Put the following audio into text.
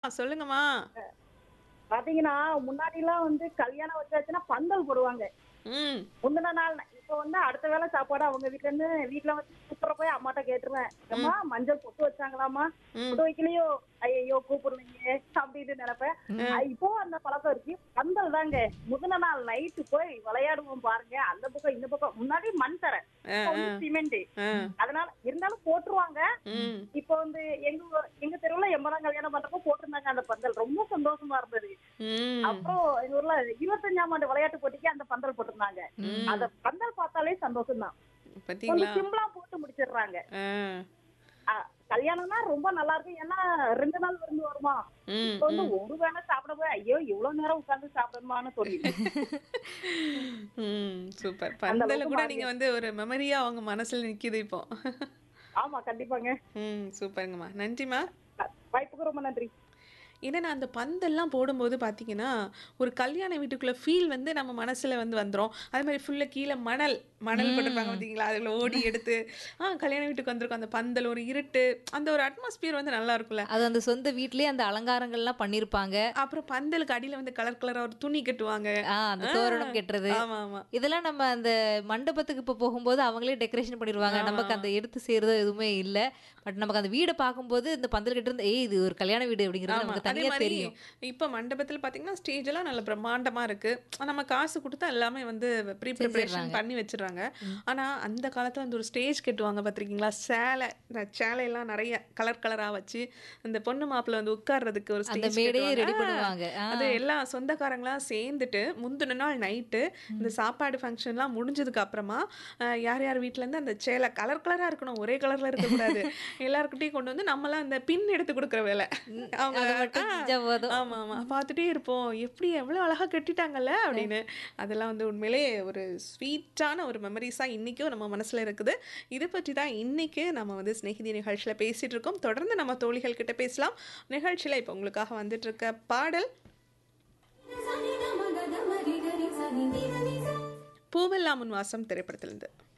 சொல்லுங்கம்மா பாத்தீங்கன்னா முன்னாடி எல்லாம் வந்து கல்யாணம் வச்சாச்சுன்னா பந்தல் போடுவாங்க ம் முந்தின நாள் இப்ப வந்து அடுத்த வேளை சாப்பாடு அவங்க வீட்ல இருந்து வீட்டுல வந்து கூப்பிட போய் அம்மாட்ட கேட்டுருவேன் அம்மா மஞ்சள் பொட்டு வச்சாங்களாமா ம். பொட்டு வைக்கலையோ ஐயோ கூப்பிடுவீங்க அப்படின்னு நினைப்பேன் அஹ் இப்போ அந்த பழக்கம் இருக்கு பந்தல் தாங்க முந்தின நாள் நைட்டு போய் விளையாடுவோம் பாருங்க அந்த பக்கம் இந்த பக்கம் முன்னாடி மண் தர சிமெண்ட் ஆ அதனால இருந்தாலும் போட்டுருவாங்க ம் இப்போ வந்து எங்க ஊ- எங்க தெருவுல எண்பதாம் கல்யாணம் பண்றப்போ போட்டிருந்தாங்க அந்த பந்தல் ரொம்ப சந்தோஷமா இருந்தது ம் அப்புறம் எங்க ஊர்ல இருபத்தஞ்சாம் ஆண்டு விளையாட்டு போட்டிக்கு அந்த பந்தல் போட்டிருந்தாங்க அந்த பந்தல் பார்த்தாலே சந்தோஷம் தான் பாத்தீங்களா கொஞ்சம் சிம்பிளா போட்டு முடிச்சிடுறாங்க ஆ அஹ் கல்யாணம்னா ரொம்ப நல்லா இருக்கும் ஏன்னா ரெண்டு நாள் விருந்து வருமா ம் இப்ப வந்து ஒரு வேளை சாப்பிட போய் ஐயோ இவ்வளவு நேரம் உட்கார்ந்து சாப்பிடணுமான்னு சொல்லிட்டு ம் சூப்பர் அந்த பந்தல அளவுக்கு கூட மாறி- நீங்க வந்து ஒரு மெமரியா அவங்க மனசுல நிக்குது இப்போ ஆமா கண்டிப்பாங்க ம் சூப்பருங்கம்மா நன்றிம்மா அஹ் வாய்ப்புக்கு ரொம்ப நன்றி ஏன்னா அந்த பந்தெல்லாம் போடும்போது பார்த்தீங்கன்னா ஒரு கல்யாண வீட்டுக்குள்ள ஃபீல் வந்து நம்ம மனசுல வந்து வந்துரும் அதே மாதிரி ஃபுல்லா கீழே மணல் மணல் போட்டிருப்பாங்க பார்த்தீங்களா அதில் ஓடி எடுத்து ஆ கல்யாண வீட்டுக்கு வந்திருக்கோம் அந்த பந்தல் ஒரு இருட்டு அந்த ஒரு அட்மாஸ்பியர் வந்து நல்லா இருக்கும்ல அது அந்த சொந்த வீட்லயே அந்த அலங்காரங்கள்லாம் பண்ணிருப்பாங்க அப்புறம் பந்தலுக்கு அடியில வந்து கலர் கலரா ஒரு துணி கட்டுவாங்க ஆ அந்த தோரணம் கட்டுறது ஆமா ஆமா இதெல்லாம் நம்ம அந்த மண்டபத்துக்கு இப்போ போகும்போது அவங்களே டெக்கரேஷன் பண்ணிடுவாங்க நமக்கு அந்த எடுத்து செய்யறதோ எதுவுமே இல்ல பட் நமக்கு அந்த வீடை பார்க்கும்போது இந்த பந்தல் கிட்ட இருந்து ஏய் இது ஒரு கல்யாண வீடு அப்படிங்கிறது ஆமா. நமக்கு அதே தனியா மாதிரி தெரியும் இப்ப மண்டபத்துல பாத்தீங்கன்னா ஸ்டேஜ் எல்லாம் நல்ல பிரம்மாண்டமா இருக்கு நம்ம காசு கொடுத்தா எல்லாமே வந்து ப்ரீ ப்ரிப்பரேஷன் பண்ணி வச்சிடுறாங்க ஆனா அந்த காலத்துல வந்து ஒரு ஸ்டேஜ் கட்டுவாங்க பாத்திருக்கீங்களா சேலை இந்த சேலை எல்லாம் நிறைய கலர் கலரா வச்சு அந்த பொண்ணு மாப்பிள்ளை வந்து உட்கார்றதுக்கு ஒரு அந்த ஸ்டேஜ் மேடையே ரெடி பண்ணுவாங்க ஆ. அது எல்லாம் சொந்தக்காரங்களாம் சேர்ந்துட்டு முந்தின நாள் நைட்டு இந்த சாப்பாடு ஃபங்க்ஷன்லாம் முடிஞ்சதுக்கு அப்புறமா அஹ், யார் யார் வீட்ல இருந்து அந்த சேலை கலர் கலரா இருக்கணும் ஒரே கலர்ல இருக்கக்கூடாது எல்லாருக்கிட்டையும் கொண்டு வந்து நம்மளாம் அந்த பின் எடுத்து கொடுக்குற வேலை அவங்க அது மட்டும் ஆ, செஞ்சா போதும். ஆமா ஆமா பார்த்துட்டே இருப்போம் எப்படி எவ்வளவு அழகா கட்டிட்டாங்கல்ல அப்படின்னு அதெல்லாம் வந்து உண்மையிலே ஒரு ஸ்வீட்டான ஒரு மெமரிஸா இன்னைக்கும் நம்ம மனசுல இருக்குது இதை பற்றி தான் இன்னைக்கு நம்ம வந்து ஸ்நேகிதி நிகழ்ச்சியில பேசிட்டு இருக்கோம் தொடர்ந்து நம்ம தோழிகள் கிட்ட பேசலாம் நிகழ்ச்சியில இப்போ உங்களுக்காக வந்துட்டு இருக்க பாடல் பூவெல்லாம் உன் வாசம் திரைப்படத்திலிருந்து